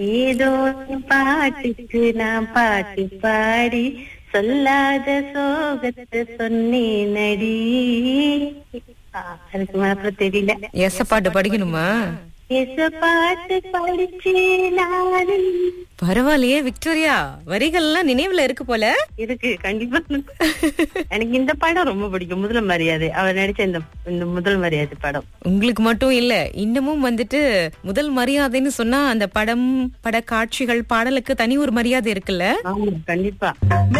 ஏதோ ஒரு பாட்டுக்கு நான் பாட்டு பாடி சொல்லாத சோகத்தை சொன்னேன் நடி ஆ, அதுக்கு மேல அப்புறம் தெரியல எச பாட்டு படிக்கணுமா எச பாட்டு படிச்சு நானு பரவாயில்லையே விக்டோரியா வரிகள்லாம் நினைவுல இருக்கு போல இருக்கு கண்டிப்பா எனக்கு இந்த படம் ரொம்ப பிடிக்கும் முதல் மரியாதை அவர் நடிச்ச இந்த இந்த முதல் மரியாதை படம் உங்களுக்கு மட்டும் இல்ல இன்னமும் வந்துட்டு முதல் மரியாதைன்னு சொன்னா அந்த படம் பட காட்சிகள் பாடலுக்கு தனி ஒரு மரியாதை இருக்குல்ல ஆமா கண்டிப்பா